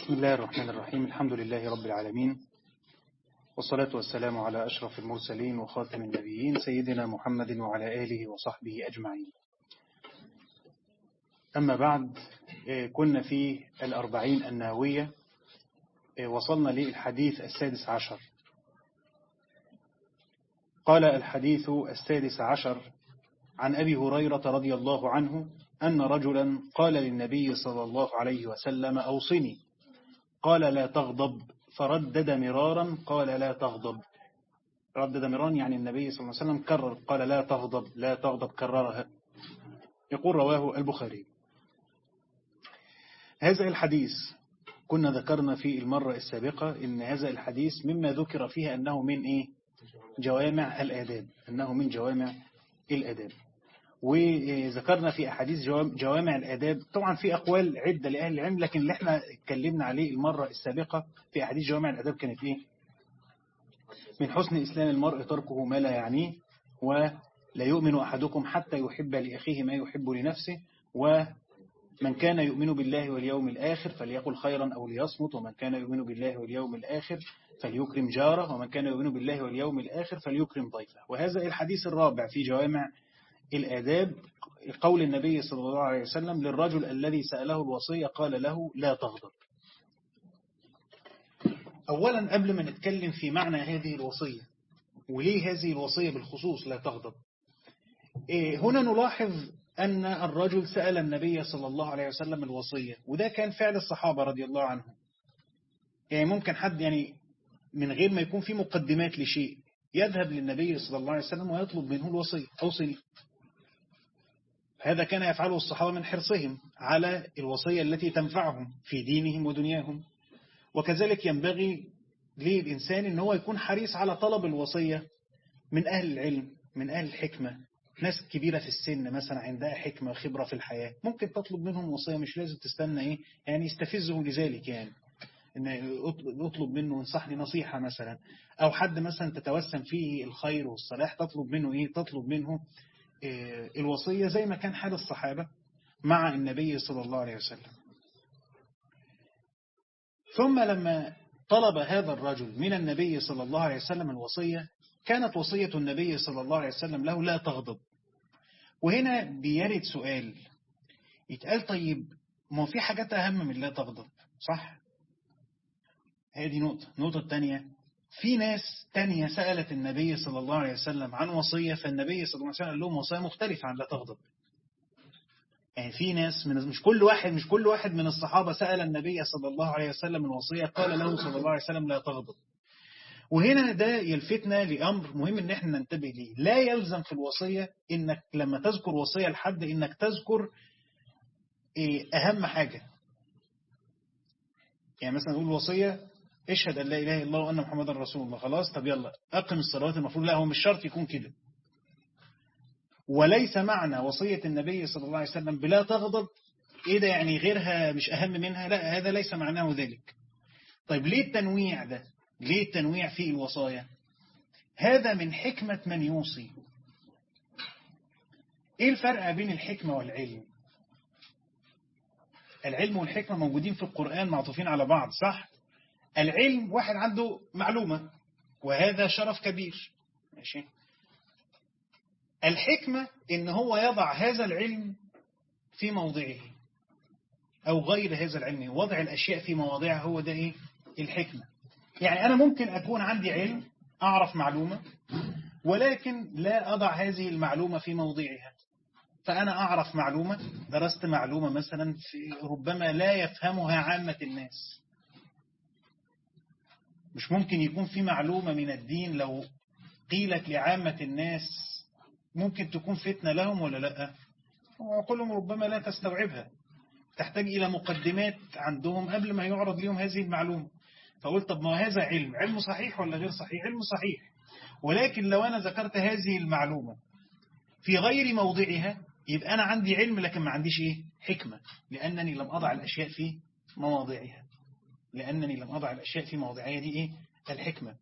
بسم الله الرحمن الرحيم الحمد لله رب العالمين والصلاة والسلام على أشرف المرسلين وخاتم النبيين سيدنا محمد وعلى آله وصحبه أجمعين أما بعد كنا في الأربعين الناوية وصلنا للحديث السادس عشر قال الحديث السادس عشر عن أبي هريرة رضي الله عنه أن رجلا قال للنبي صلى الله عليه وسلم أوصني قال لا تغضب فردد مرارا قال لا تغضب ردد مرارا يعني النبي صلى الله عليه وسلم كرر قال لا تغضب لا تغضب كررها يقول رواه البخاري هذا الحديث كنا ذكرنا في المرة السابقة إن هذا الحديث مما ذكر فيها أنه من إيه جوامع الآداب أنه من جوامع الآداب وذكرنا في أحاديث جوامع الآداب طبعا في أقوال عدة لأهل العلم لكن اللي احنا اتكلمنا عليه المرة السابقة في أحاديث جوامع الآداب كانت إيه من حسن إسلام المرء تركه ما لا يعنيه ولا يؤمن أحدكم حتى يحب لأخيه ما يحب لنفسه ومن كان يؤمن بالله واليوم الآخر فليقل خيرا أو ليصمت ومن كان يؤمن بالله واليوم الآخر فليكرم جاره ومن كان يؤمن بالله واليوم الآخر فليكرم ضيفه وهذا الحديث الرابع في جوامع الآداب قول النبي صلى الله عليه وسلم للرجل الذي سأله الوصية قال له لا تغضب أولا قبل ما نتكلم في معنى هذه الوصية وليه هذه الوصية بالخصوص لا تغضب هنا نلاحظ أن الرجل سأل النبي صلى الله عليه وسلم الوصية وده كان فعل الصحابة رضي الله عنهم يعني ممكن حد يعني من غير ما يكون في مقدمات لشيء يذهب للنبي صلى الله عليه وسلم ويطلب منه الوصية أوصني هذا كان يفعله الصحابة من حرصهم على الوصية التي تنفعهم في دينهم ودنياهم وكذلك ينبغي للإنسان أن هو يكون حريص على طلب الوصية من أهل العلم من أهل الحكمة ناس كبيرة في السن مثلا عندها حكمة وخبرة في الحياة ممكن تطلب منهم وصية مش لازم تستنى إيه يعني يستفزه لذلك يعني إن يطلب منه انصحني نصيحة مثلا أو حد مثلا تتوسم فيه الخير والصلاح تطلب منه إيه تطلب منه الوصية زي ما كان حال الصحابة مع النبي صلى الله عليه وسلم ثم لما طلب هذا الرجل من النبي صلى الله عليه وسلم الوصية كانت وصية النبي صلى الله عليه وسلم له لا تغضب وهنا بيرد سؤال يتقال طيب ما في حاجات أهم من لا تغضب صح؟ هذه نقطة النقطة الثانية في ناس تانية سألت النبي صلى الله عليه وسلم عن وصية فالنبي صلى الله عليه وسلم قال لهم وصية مختلفة عن لا تغضب يعني في ناس من مش كل واحد مش كل واحد من الصحابة سأل النبي صلى الله عليه وسلم الوصية قال له صلى الله عليه وسلم لا تغضب وهنا ده يلفتنا لأمر مهم ان احنا ننتبه ليه لا يلزم في الوصية انك لما تذكر وصية لحد انك تذكر اهم حاجة يعني مثلا نقول وصية اشهد أن لا إله إلا الله وأن محمد رسول الله خلاص طب يلا أقم الصلوات المفروض لا هو مش شرط يكون كده وليس معنى وصية النبي صلى الله عليه وسلم بلا تغضب إيه ده يعني غيرها مش أهم منها لا هذا ليس معناه ذلك طيب ليه التنويع ده ليه التنويع في الوصايا هذا من حكمة من يوصي إيه الفرق بين الحكمة والعلم العلم والحكمة موجودين في القرآن معطوفين على بعض صح العلم واحد عنده معلومة وهذا شرف كبير ماشي الحكمة إن هو يضع هذا العلم في موضعه أو غير هذا العلم وضع الأشياء في مواضعها هو ده إيه الحكمة يعني أنا ممكن أكون عندي علم أعرف معلومة ولكن لا أضع هذه المعلومة في موضعها فأنا أعرف معلومة درست معلومة مثلا في ربما لا يفهمها عامة الناس مش ممكن يكون في معلومة من الدين لو قيلت لعامة الناس ممكن تكون فتنة لهم ولا لا وعقولهم ربما لا تستوعبها تحتاج إلى مقدمات عندهم قبل ما يعرض لهم هذه المعلومة فقلت طب ما هذا علم علم صحيح ولا غير صحيح علم صحيح ولكن لو أنا ذكرت هذه المعلومة في غير موضعها يبقى أنا عندي علم لكن ما عنديش إيه حكمة لأنني لم أضع الأشياء في مواضعها لأنني لم أضع الأشياء في مواضعها دي إيه الحكمة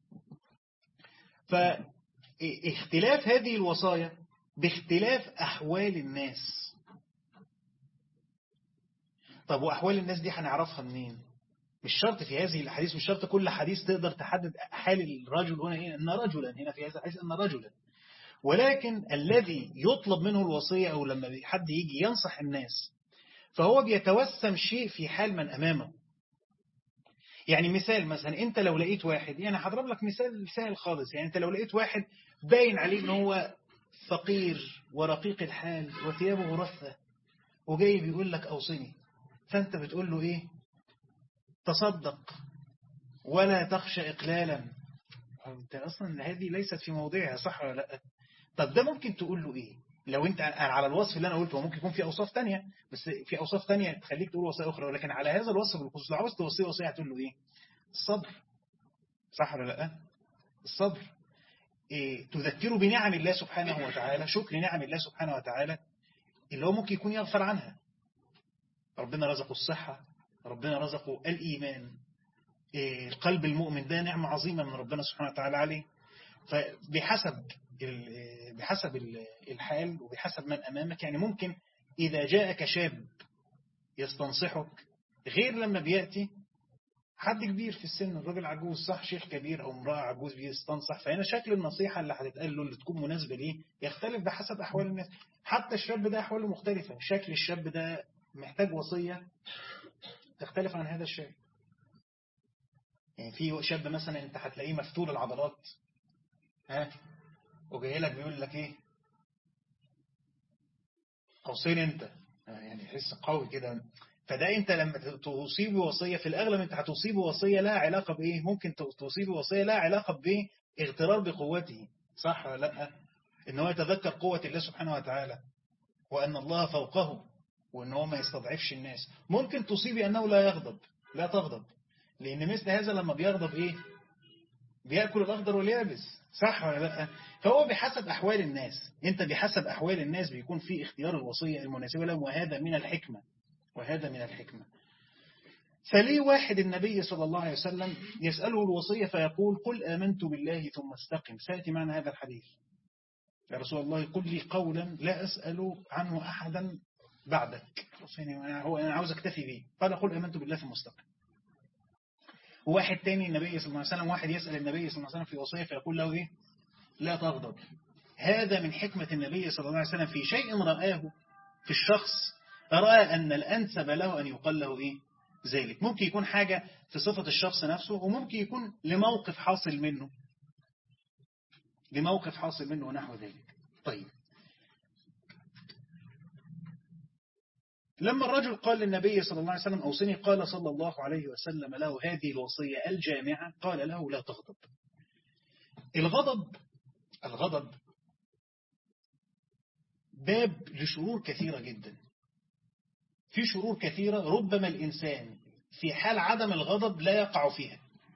فاختلاف هذه الوصايا باختلاف أحوال الناس طب وأحوال الناس دي هنعرفها منين مش شرط في هذه الحديث مش شرط كل حديث تقدر تحدد حال الرجل هنا إيه؟ أن رجلا هنا في هذا الحديث أن رجلا ولكن الذي يطلب منه الوصية أو لما حد يجي ينصح الناس فهو بيتوسم شيء في حال من أمامه يعني مثال مثلا انت لو لقيت واحد يعني هضرب لك مثال سهل خالص يعني انت لو لقيت واحد باين عليه ان هو فقير ورقيق الحال وثيابه رثة وجاي بيقول لك اوصني فانت بتقول له ايه تصدق ولا تخشى اقلالا انت اصلا هذه ليست في موضعها صح ولا لا طب ده ممكن تقول له ايه لو انت على الوصف اللي انا قلته ممكن يكون في اوصاف تانية بس في اوصاف تانية تخليك تقول وصيه اخرى ولكن على هذا الوصف بالخصوص لو عاوز توصيه وصيه هتقول له ايه الصبر صح ولا لا الصبر إيه تذكره بنعم الله سبحانه وتعالى شكر نعم الله سبحانه وتعالى اللي هو ممكن يكون يغفر عنها ربنا رزقه الصحة ربنا رزقه الإيمان إيه القلب المؤمن ده نعمة عظيمة من ربنا سبحانه وتعالى عليه فبحسب بحسب الحال وبحسب من أمامك يعني ممكن إذا جاءك شاب يستنصحك غير لما بيأتي حد كبير في السن الراجل عجوز صح شيخ كبير أو امرأة عجوز بيستنصح فهنا شكل النصيحة اللي هتتقال له اللي تكون مناسبة ليه يختلف بحسب أحوال الناس حتى الشاب ده أحواله مختلفة شكل الشاب ده محتاج وصية تختلف عن هذا الشاب يعني في شاب مثلا انت هتلاقيه مفتول العضلات ها وجاي لك بيقول لك ايه قوسين انت يعني حس قوي كده فده انت لما توصي بوصيه في الاغلب انت هتوصي بوصيه لها علاقه بايه ممكن توصي بوصيه لها علاقه باغترار بقوته صح ولا لا ان هو يتذكر قوه الله سبحانه وتعالى وان الله فوقه وان هو ما يستضعفش الناس ممكن تصيب انه لا يغضب لا تغضب لان مثل هذا لما بيغضب ايه بياكل الاخضر واليابس صح ولا لا فهو بحسب أحوال الناس أنت بحسب أحوال الناس بيكون في اختيار الوصية المناسبة لهم وهذا من الحكمة وهذا من الحكمة فليه واحد النبي صلى الله عليه وسلم يسأله الوصية فيقول قل آمنت بالله ثم استقم سيأتي معنا هذا الحديث يا رسول الله قل لي قولا لا أسأل عنه أحدا بعدك هو أنا عاوز أكتفي به قال قل آمنت بالله ثم استقم وواحد تاني النبي صلى الله عليه وسلم واحد يسأل النبي صلى الله عليه وسلم في وصية فيقول له إيه لا تغضب هذا من حكمة النبي صلى الله عليه وسلم في شيء رآه في الشخص رأى أن الأنسب له أن يقال له إيه ذلك ممكن يكون حاجة في صفة الشخص نفسه وممكن يكون لموقف حاصل منه لموقف حاصل منه ونحو ذلك طيب لما الرجل قال للنبي صلى الله عليه وسلم أوصني قال صلى الله عليه وسلم له هذه الوصية الجامعة قال له لا تغضب الغضب الغضب باب لشرور كثيرة جدا في شرور كثيرة ربما الإنسان في حال عدم الغضب لا يقع فيها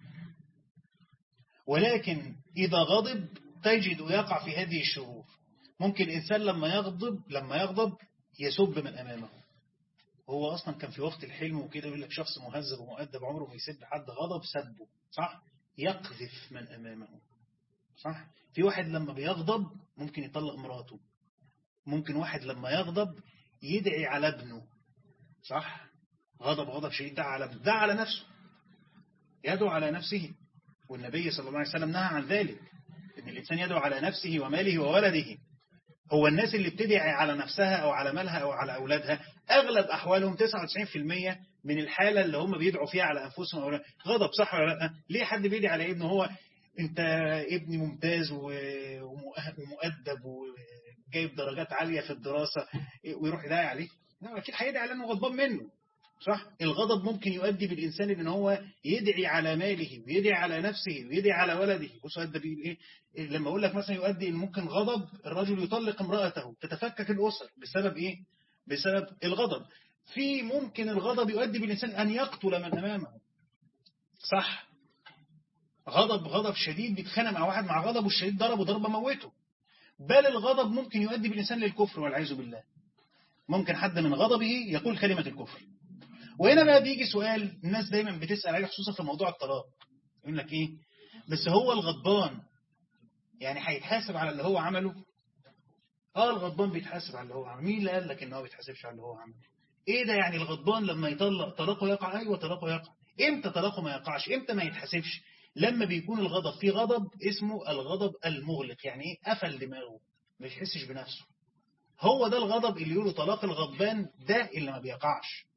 ولكن إذا غضب تجد يقع في هذه الشرور ممكن الإنسان لما يغضب لما يغضب يسب من أمامه هو أصلا كان في وقت الحلم وكده يقول لك شخص مهذب ومؤدب عمره ما يسب حد غضب سبه صح يقذف من أمامه صح في واحد لما بيغضب ممكن يطلق مراته ممكن واحد لما يغضب يدعي على ابنه صح غضب غضب شديد دعا على ابنه دعا على نفسه يدعو على نفسه والنبي صلى الله عليه وسلم نهى عن ذلك ان الانسان يدعو على نفسه وماله وولده هو الناس اللي بتدعي على نفسها او على مالها او على اولادها اغلب احوالهم 99% من الحاله اللي هم بيدعوا فيها على انفسهم أو غضب صح ولا لا ليه حد بيدعي على ابنه هو انت ابني ممتاز ومؤدب وجايب درجات عالية في الدراسة ويروح يدعي عليه لا أكيد هيدعي على أنه غضبان منه صح الغضب ممكن يؤدي بالإنسان ان هو يدعي على ماله ويدعي على نفسه ويدعي على ولده بص ده ايه لما اقول لك مثلا يؤدي ان ممكن غضب الرجل يطلق امرأته تتفكك الأسر بسبب ايه بسبب الغضب في ممكن الغضب يؤدي بالإنسان أن يقتل من أمامه صح غضب غضب شديد بيتخانق مع واحد مع غضبه الشديد ضربه ضربة موته بل الغضب ممكن يؤدي بالإنسان للكفر والعياذ بالله ممكن حد من غضبه يقول كلمة الكفر وهنا بقى بيجي سؤال الناس دايما بتسأل عليه خصوصا في موضوع الطلاق يقول لك ايه بس هو الغضبان يعني هيتحاسب على اللي هو عمله اه الغضبان بيتحاسب على اللي هو عمله مين اللي قال لك ان هو بيتحاسبش على اللي هو عمله ايه ده يعني الغضبان لما يطلق طلاقه يقع ايوه طلاقه يقع امتى طلاقه ما يقعش امتى ما يتحسبش لما بيكون الغضب في غضب اسمه الغضب المغلق يعني ايه قفل دماغه ما يحسش بنفسه هو ده الغضب اللي يقولوا طلاق الغضبان ده اللي ما بيقعش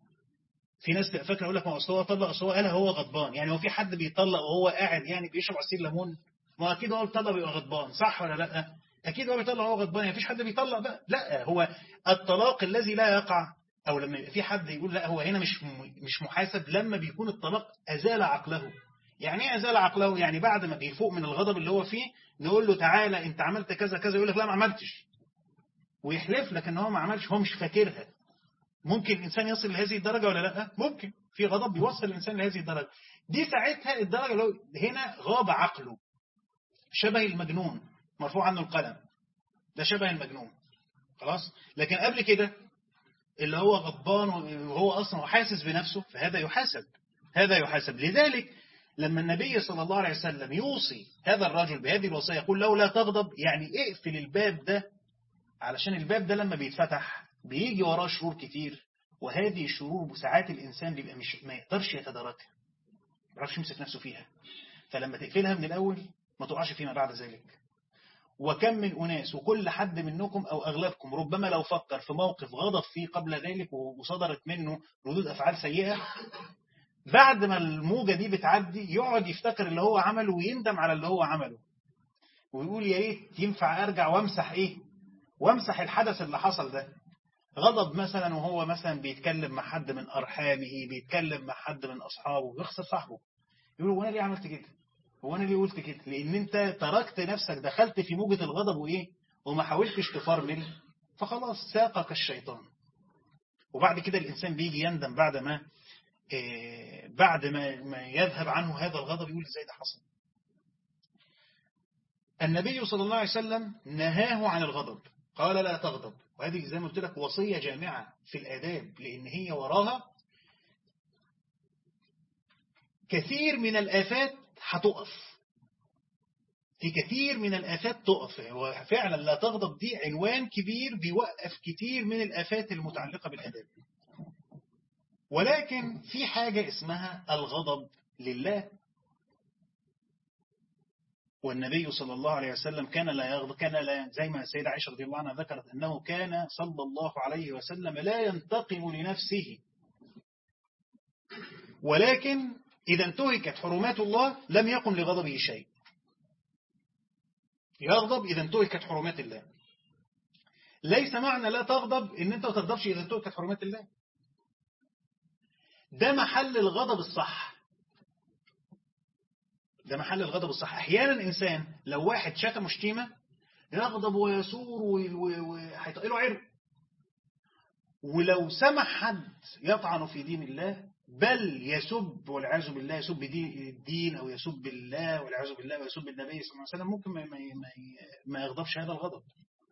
في ناس فاكره يقول لك ما اصل هو طلق اصل هو قالها هو غضبان يعني هو في حد بيطلق وهو قاعد يعني بيشرب عصير ليمون ما اكيد هو بيطلق بيبقى غضبان صح ولا لا اكيد هو بيطلق وهو غضبان يعني مفيش حد بيطلق بقى لا هو الطلاق الذي لا يقع او لما يبقى في حد يقول لا هو هنا مش مش محاسب لما بيكون الطلاق ازال عقله يعني ايه ازال عقله يعني بعد ما بيفوق من الغضب اللي هو فيه نقول له تعالى انت عملت كذا كذا يقول لك لا ما عملتش ويحلف لك ان هو ما عملش هو مش فاكرها ممكن الانسان يصل لهذه الدرجه ولا لا ممكن في غضب بيوصل الانسان لهذه الدرجه دي ساعتها الدرجه اللي هو هنا غاب عقله شبه المجنون مرفوع عنه القلم ده شبه المجنون خلاص لكن قبل كده اللي هو غضبان وهو اصلا حاسس بنفسه فهذا يحاسب هذا يحاسب لذلك لما النبي صلى الله عليه وسلم يوصي هذا الرجل بهذه الوصية يقول له لا تغضب يعني اقفل الباب ده علشان الباب ده لما بيتفتح بيجي وراه شرور كتير وهذه الشرور ساعات الإنسان بيبقى مش ما يقدرش يتداركها ما يعرفش يمسك نفسه فيها فلما تقفلها من الأول ما تقعش فيما بعد ذلك وكم من أناس وكل حد منكم أو أغلبكم ربما لو فكر في موقف غضب فيه قبل ذلك وصدرت منه ردود أفعال سيئة بعد ما الموجة دي بتعدي يقعد يفتكر اللي هو عمله ويندم على اللي هو عمله ويقول يا ريت ينفع أرجع وامسح إيه وامسح الحدث اللي حصل ده غضب مثلا وهو مثلا بيتكلم مع حد من أرحامه بيتكلم مع حد من أصحابه يخسر صاحبه يقول هو أنا ليه عملت كده هو أنا ليه قلت كده لأن أنت تركت نفسك دخلت في موجة الغضب وإيه وما حاولتش تفرمل فخلاص ساقك الشيطان وبعد كده الإنسان بيجي يندم بعد ما إيه بعد ما ما يذهب عنه هذا الغضب يقول ازاي ده حصل النبي صلى الله عليه وسلم نهاه عن الغضب قال لا تغضب وهذه زي ما قلت لك وصية جامعة في الآداب لأن هي وراها كثير من الآفات هتقف في كثير من الآفات تقف وفعلا لا تغضب دي عنوان كبير بيوقف كثير من الآفات المتعلقة بالآداب ولكن في حاجة اسمها الغضب لله والنبي صلى الله عليه وسلم كان لا يغضب كان لا زي ما السيدة عائشة رضي الله عنها ذكرت أنه كان صلى الله عليه وسلم لا ينتقم لنفسه ولكن إذا انتهكت حرمات الله لم يقم لغضبه شيء يغضب إذا انتهكت حرمات الله ليس معنى لا تغضب إن أنت ما تغضبش إذا انتهكت حرمات الله ده محل الغضب الصح ده محل الغضب الصح احيانا انسان لو واحد شتم شتيمه يغضب ويثور وهيطق له عرق ولو سمح حد يطعن في دين الله بل يسب والعياذ بالله يسب دين الدين او يسب الله والعياذ بالله ويسب النبي صلى الله عليه وسلم ممكن ما, ما, ما يغضبش هذا الغضب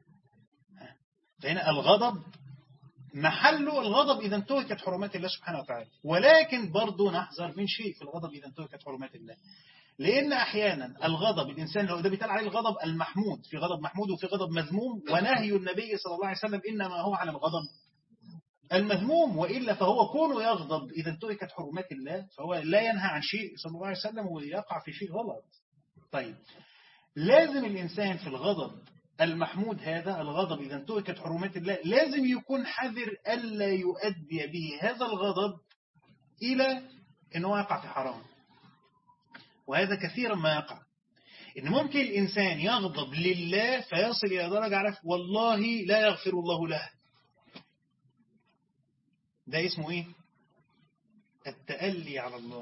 فهنا الغضب محله الغضب إذا انتهكت حرمات الله سبحانه وتعالى ولكن برضه نحذر من شيء في الغضب إذا انتهكت حرمات الله لأن أحيانا الغضب الإنسان لو ده بيتقال عليه الغضب المحمود في غضب محمود وفي غضب مذموم ونهي النبي صلى الله عليه وسلم إنما هو عن الغضب المذموم وإلا فهو كونه يغضب إذا انتهكت حرمات الله فهو لا ينهى عن شيء صلى الله عليه وسلم ويقع في شيء غلط طيب لازم الإنسان في الغضب المحمود هذا الغضب إذا انتهكت حرمات الله لازم يكون حذر ألا يؤدي به هذا الغضب إلى أنه يقع في حرام وهذا كثيرا ما يقع إن ممكن الإنسان يغضب لله فيصل إلى درجة عرف والله لا يغفر الله له ده اسمه إيه التألي على الله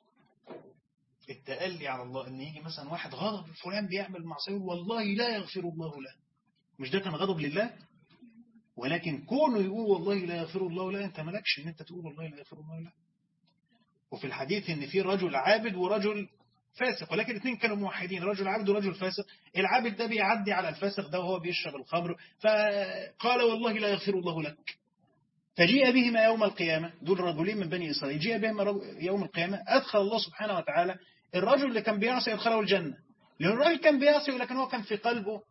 التألي على الله ان يجي مثلا واحد غضب فلان بيعمل معصيه والله لا يغفر الله له مش ده كان غضب لله ولكن كونه يقول والله لا يغفر الله له انت مالكش ان انت تقول والله لا يغفر الله له وفي الحديث ان في رجل عابد ورجل فاسق ولكن الاثنين كانوا موحدين رجل عابد ورجل فاسق العابد ده بيعدي على الفاسق ده وهو بيشرب الخمر فقال والله لا يغفر الله لك فجيء بهما يوم القيامة دول رجلين من بني إسرائيل جيء بهما يوم القيامة أدخل الله سبحانه وتعالى الرجل اللي كان بيعصي يدخله الجنة لأن الرجل كان بيعصي ولكن هو كان في قلبه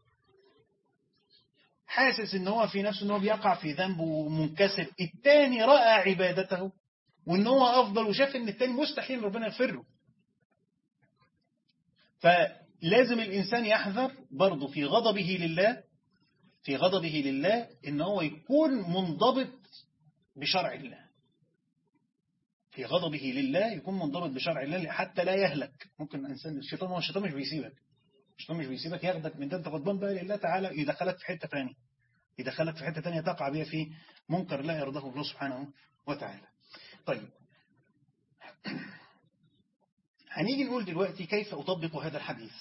حاسس ان هو في نفسه ان هو بيقع في ذنب ومنكسر الثاني رأى عبادته وان هو افضل وشاف ان التاني مستحيل ربنا يغفر له فلازم الانسان يحذر برضه في غضبه لله في غضبه لله ان هو يكون منضبط بشرع الله في غضبه لله يكون منضبط بشرع الله حتى لا يهلك ممكن الانسان الشيطان هو الشيطان مش بيسيبك الشيطان مش بيسيبك ياخدك من ده انت غضبان بقى لله تعالى يدخلك في حته ثانيه يدخلك في حته ثانيه تقع بها في منكر لا يرضاه الله سبحانه وتعالى طيب هنيجي نقول دلوقتي كيف أطبق هذا الحديث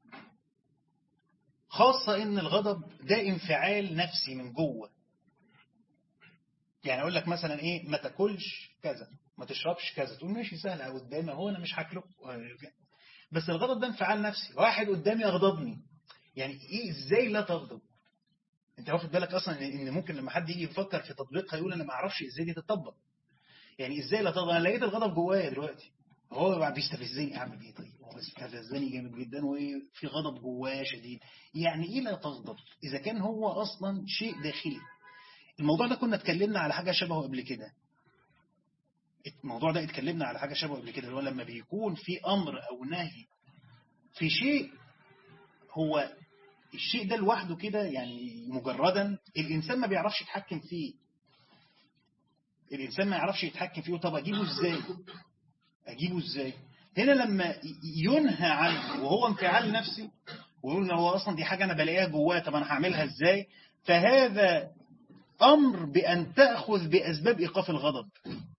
خاصة إن الغضب ده انفعال نفسي من جوه يعني أقول لك مثلا إيه ما تاكلش كذا ما تشربش كذا تقول ماشي سهل قدامي هو أنا مش هاكله بس الغضب ده انفعال نفسي واحد قدامي يغضبني يعني إيه إزاي لا تغضب أنت واخد بالك أصلا إن ممكن لما حد يجي يفكر في تطبيقها يقول أنا ما أعرفش إزاي دي تطبق يعني إزاي لا تغضب أنا لقيت الغضب جوايا دلوقتي هو بقى بيستفزني اعمل ايه طيب هو بيستفزني جامد جدا وفي غضب جواه شديد يعني ايه لا تغضب اذا كان هو اصلا شيء داخلي الموضوع ده كنا اتكلمنا على حاجه شبهه قبل كده الموضوع ده اتكلمنا على حاجه شبهه قبل كده اللي هو لما بيكون في امر او نهي في شيء هو الشيء ده لوحده كده يعني مجردا الانسان ما بيعرفش يتحكم فيه الانسان ما يعرفش يتحكم فيه طب اجيبه ازاي أجيبه إزاي هنا لما ينهى عنه وهو انفعال نفسي ويقول هو أصلا دي حاجة أنا بلاقيها جواه طب أنا هعملها إزاي فهذا أمر بأن تأخذ بأسباب إيقاف الغضب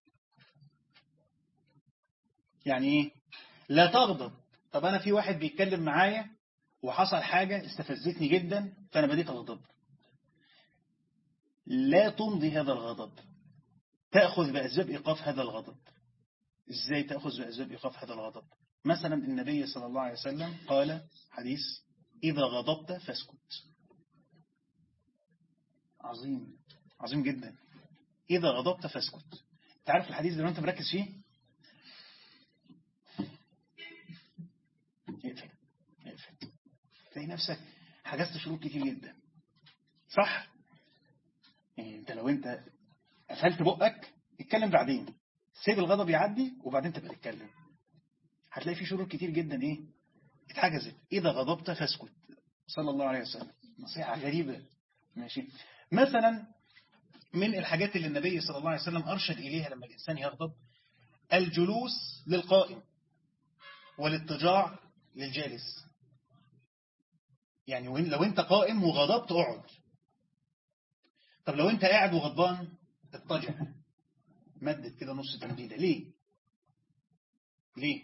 يعني إيه لا تغضب طب أنا في واحد بيتكلم معايا وحصل حاجة استفزتني جدا فأنا بديت أغضب لا تمضي هذا الغضب تأخذ بأسباب إيقاف هذا الغضب إزاي تأخذ بأسباب إيقاف هذا الغضب مثلا النبي صلى الله عليه وسلم قال حديث إذا غضبت فاسكت عظيم عظيم جدا إذا غضبت فاسكت تعرف الحديث ده لو أنت مركز فيه اقفل اقفل تلاقي نفسك حجزت شروط كتير جدا صح يعني انت لو انت قفلت بقك اتكلم بعدين سيب الغضب يعدي وبعدين تبقى تتكلم هتلاقي في شروط كتير جدا ايه اتحجزت اذا غضبت فاسكت صلى الله عليه وسلم نصيحة غريبة ماشي مثلا من الحاجات اللي النبي صلى الله عليه وسلم أرشد إليها لما الإنسان يغضب الجلوس للقائم والاضطجاع للجالس يعني لو انت قائم وغضبت اقعد طب لو انت قاعد وغضبان اضطجع مدد كده نص تمديدة ليه ليه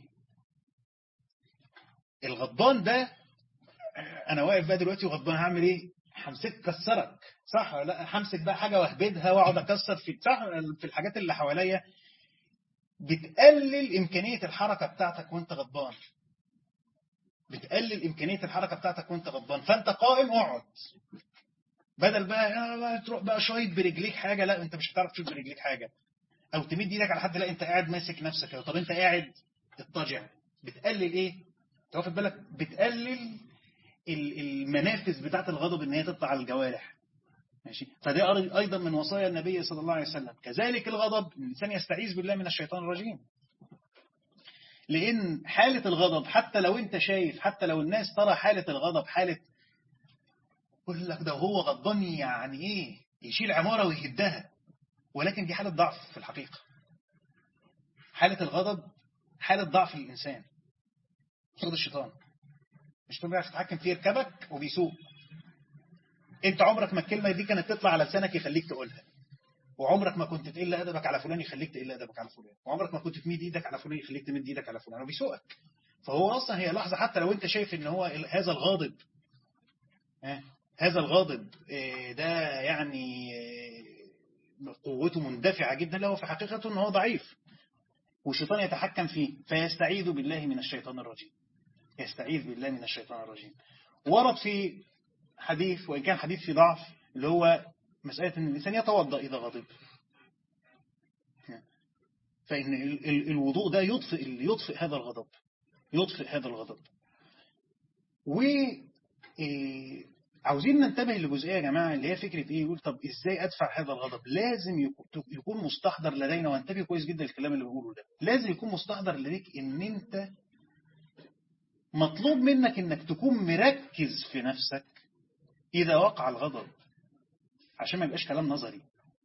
الغضبان ده انا واقف بقى دلوقتي وغضبان هعمل ايه همسك كسرك صح لا همسك بقى حاجة واهبدها واقعد اكسر في صح في الحاجات اللي حواليا بتقلل إمكانية الحركة بتاعتك وانت غضبان بتقلل إمكانية الحركة بتاعتك وانت غضبان فانت قائم اقعد بدل بقى لا تروح بقى شايط برجليك حاجة لا انت مش هتعرف تشوف برجليك حاجة او تمد ايدك على حد لا انت قاعد ماسك نفسك طب انت قاعد اضطجع بتقلل ايه انت واخد بالك بتقلل المنافذ بتاعت الغضب ان هي تطلع على الجوارح ماشي فده ايضا من وصايا النبي صلى الله عليه وسلم كذلك الغضب الانسان يستعيذ بالله من الشيطان الرجيم لان حالة الغضب حتى لو انت شايف حتى لو الناس ترى حالة الغضب حالة يقول لك ده هو غضبان يعني ايه يشيل عمارة ويهدها ولكن دي حالة ضعف في الحقيقة حالة الغضب حالة ضعف للإنسان صوت الشيطان مش بيعرف تتحكم فيه يركبك وبيسوق انت عمرك ما الكلمة دي كانت تطلع على لسانك يخليك تقولها وعمرك ما كنت تقل أدبك على فلان يخليك تقل أدبك على فلان وعمرك ما كنت تمد إيدك على فلان يخليك تمد إيدك على فلان وبيسوقك فهو أصلا هي لحظة حتى لو أنت شايف إن هو هذا الغاضب هذا الغاضب ده يعني قوته مندفعة جدا له في حقيقته أنه هو ضعيف والشيطان يتحكم فيه فيستعيذ بالله من الشيطان الرجيم يستعيذ بالله من الشيطان الرجيم ورد في حديث وإن كان حديث في ضعف اللي هو مسألة أن الإنسان يتوضأ إذا غضب فإن الوضوء ده يطفئ, يطفئ هذا الغضب يطفئ هذا الغضب و عاوزين ننتبه لجزئية يا جماعة اللي هي فكرة ايه يقول طب ازاي ادفع هذا الغضب لازم يكون مستحضر لدينا وانتبه كويس جدا الكلام اللي بقوله ده لازم يكون مستحضر لديك ان انت مطلوب منك انك تكون مركز في نفسك اذا وقع الغضب عشان ما يبقاش كلام نظري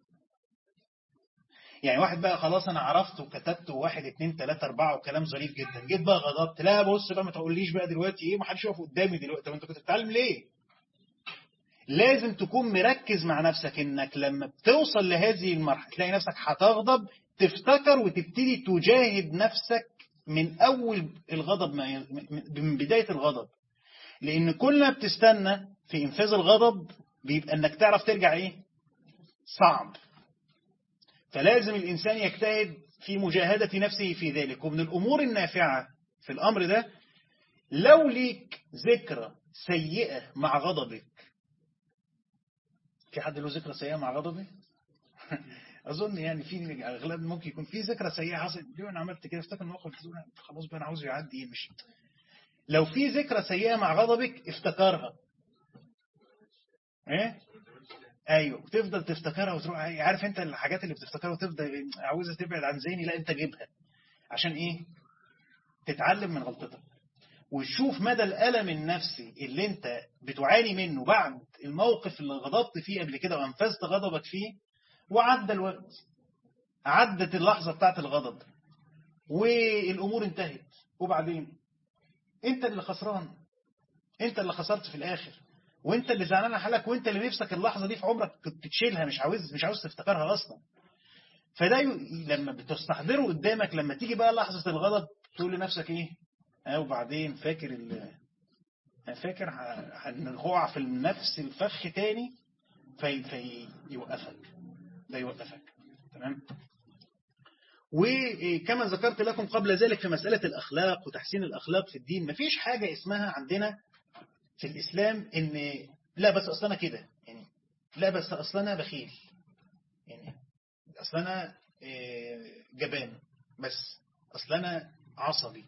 يعني واحد بقى خلاص انا عرفت وكتبت واحد اتنين تلاتة اربعة وكلام ظريف جدا جيت بقى غضبت لا بص بقى ما تقوليش بقى دلوقتي ايه ما حدش يقف قدامي دلوقتي طب انت كنت بتتعلم ليه لازم تكون مركز مع نفسك انك لما بتوصل لهذه المرحلة تلاقي نفسك هتغضب تفتكر وتبتدي تجاهد نفسك من اول الغضب من بداية الغضب لان كل ما بتستنى في انفاذ الغضب بيبقى انك تعرف ترجع ايه صعب فلازم الإنسان يجتهد في مجاهدة نفسه في ذلك ومن الأمور النافعة في الأمر ده لو ليك ذكرى سيئة مع غضبك في حد له ذكرى سيئة مع غضبه أظن يعني في أغلب ممكن يكون في ذكرى سيئة حصلت ليه أنا عملت كده افتكر الموقف خلاص بقى أنا عاوز يعدي مش لو في ذكرى سيئة مع غضبك افتكرها ايه ايوه وتفضل تفتكرها وتروح عارف انت الحاجات اللي بتفتكرها وتفضل عاوزها تبعد عن ذهني لا انت جيبها عشان ايه تتعلم من غلطتك وتشوف مدى الألم النفسي اللي انت بتعاني منه بعد الموقف اللي غضبت فيه قبل كده وانفذت غضبك فيه وعدى الوقت عدت اللحظة بتاعت الغضب والأمور انتهت وبعدين انت اللي خسران انت اللي خسرت في الآخر وانت اللي زعلان على حالك وانت اللي نفسك اللحظة دي في عمرك كنت تشيلها مش عاوز مش عاوز تفتكرها أصلا فده ي... لما بتستحضره قدامك لما تيجي بقى لحظة الغضب تقول لنفسك ايه اه وبعدين فاكر ال... فاكر هنقع في نفس الفخ تاني في... فيوقفك ده يوقفك تمام وكما ذكرت لكم قبل ذلك في مسألة الأخلاق وتحسين الأخلاق في الدين مفيش حاجة اسمها عندنا في الإسلام إن لا بس أصلنا كده يعني لا بس أصلنا بخيل يعني أصلنا جبان بس أصلنا عصبي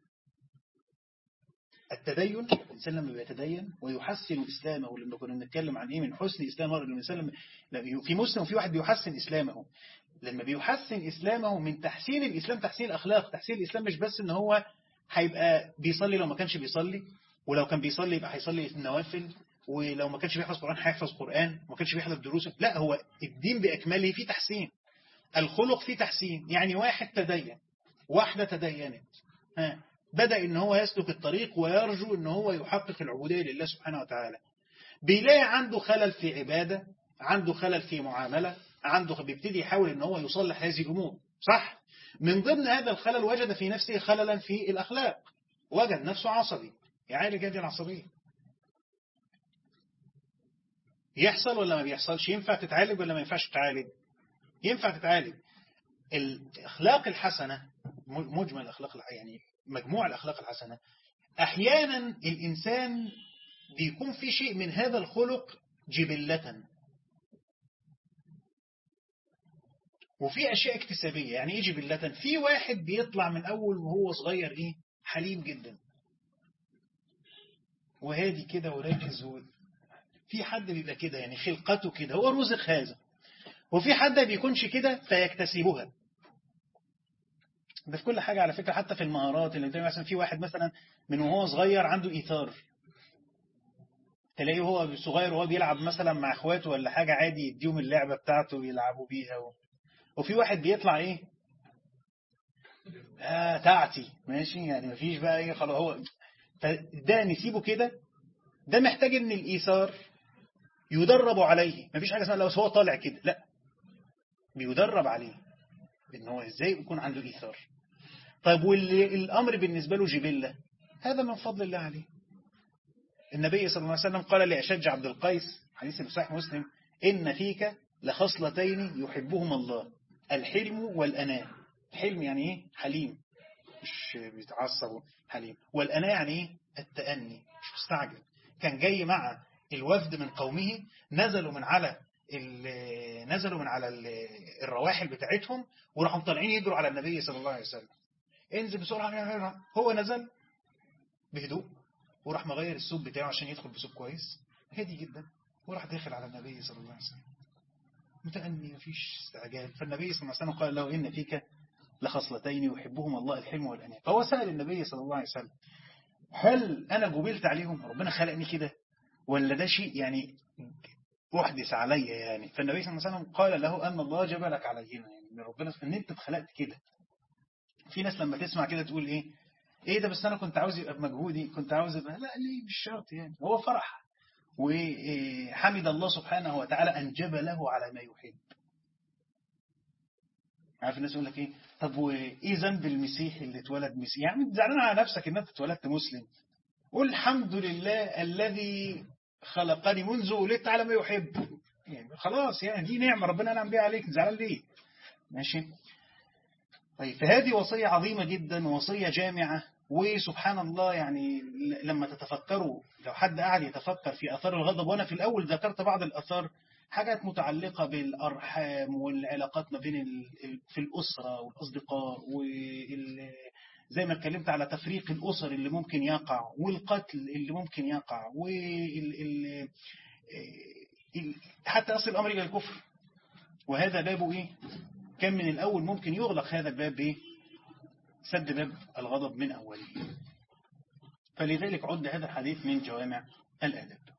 التدين الإنسان لما بيتدين ويحسن إسلامه لما كنا بنتكلم عن إيه من حسن إسلام الإنسان لما في مسلم وفي واحد بيحسن إسلامه لما بيحسن إسلامه من تحسين الإسلام تحسين الأخلاق تحسين الإسلام مش بس إن هو هيبقى بيصلي لو ما كانش بيصلي ولو كان بيصلي يبقى هيصلي في النوافل ولو ما كانش بيحفظ قرآن هيحفظ قرآن ما كانش بيحضر دروس لا هو الدين بأكمله فيه تحسين الخلق فيه تحسين يعني واحد تدين واحدة تدينت ها بدأ ان هو يسلك الطريق ويرجو ان هو يحقق العبودية لله سبحانه وتعالى بيلاقي عنده خلل في عبادة عنده خلل في معاملة عنده بيبتدي يحاول ان هو يصلح هذه الأمور صح من ضمن هذا الخلل وجد في نفسه خللا في الأخلاق وجد نفسه عصبي يعالج هذه العصبية يحصل ولا ما بيحصلش ينفع تتعالج ولا ما ينفعش تتعالج ينفع تتعالج الأخلاق الحسنة مجمل الأخلاق يعني مجموع الأخلاق الحسنة أحيانا الإنسان بيكون في شيء من هذا الخلق جبلة وفي أشياء اكتسابية يعني إيه جبلة في واحد بيطلع من أول وهو صغير إيه حليم جدا وهادي كده وراكز و... في حد بيبقى كده يعني خلقته كده هو رزق هذا وفي حد بيكونش كده فيكتسبها ده في كل حاجة على فكرة حتى في المهارات اللي بتبقى مثلا في واحد مثلا من وهو صغير عنده إيثار تلاقيه هو صغير وهو بيلعب مثلا مع اخواته ولا حاجة عادي يديهم اللعبة بتاعته ويلعبوا بيها و... وفي واحد بيطلع ايه آه تعتي ماشي يعني مفيش بقى ايه خلاص هو فده نسيبه كده ده محتاج ان الايثار يدرب عليه مفيش حاجة اسمها لو هو طالع كده لا بيدرب عليه ان هو ازاي يكون عنده ايثار طيب والامر بالنسبة له جبلة هذا من فضل الله عليه النبي صلى الله عليه وسلم قال لأشج عبد القيس حديث في صحيح مسلم إن فيك لخصلتين يحبهما الله الحلم والأناة الحلم يعني إيه حليم مش بيتعصب حليم والأناة يعني إيه التأني مش مستعجل كان جاي مع الوفد من قومه نزلوا من على نزلوا من على الرواحل بتاعتهم وراحوا طالعين يجروا على النبي صلى الله عليه وسلم انزل بسرعة هو نزل بهدوء وراح مغير السوق بتاعه عشان يدخل بسوق كويس هادي جدا وراح داخل على النبي صلى الله عليه وسلم متأني مفيش استعجال فالنبي صلى الله عليه وسلم قال له إن فيك لخصلتين يحبهم الله الحلم والأناة فهو سأل النبي صلى الله عليه وسلم هل أنا جبلت عليهم ربنا خلقني كده ولا ده شيء يعني أحدث علي يعني فالنبي صلى الله عليه وسلم قال له أن الله جبلك عليهما يعني من ربنا أن أنت اتخلقت كده في ناس لما تسمع كده تقول إيه إيه ده بس أنا كنت عاوز يبقى بمجهودي كنت عاوز يبقى لا ليه مش شرط يعني هو فرح وحمد الله سبحانه وتعالى أن جبله على ما يحب عارف الناس يقول لك ايه طب وايه ذنب المسيحي اللي اتولد مسيحي يعني زعلان على نفسك ان انت اتولدت مسلم قول الحمد لله الذي خلقني منذ ولدت على ما يحب يعني خلاص يعني دي نعمة ربنا نعم بيها عليك زعلان ليه ماشي طيب فهذه وصية عظيمة جدا وصية جامعة وسبحان الله يعني لما تتفكروا لو حد قاعد يتفكر في أثار الغضب وأنا في الأول ذكرت بعض الأثار حاجات متعلقة بالأرحام والعلاقات ما بين في الأسرة والأصدقاء وال زي ما اتكلمت على تفريق الأسر اللي ممكن يقع والقتل اللي ممكن يقع وال حتى أصل الأمر إلى الكفر وهذا بابه إيه كان من الأول ممكن يغلق هذا الباب إيه سد باب الغضب من أوله فلذلك عد هذا الحديث من جوامع الآداب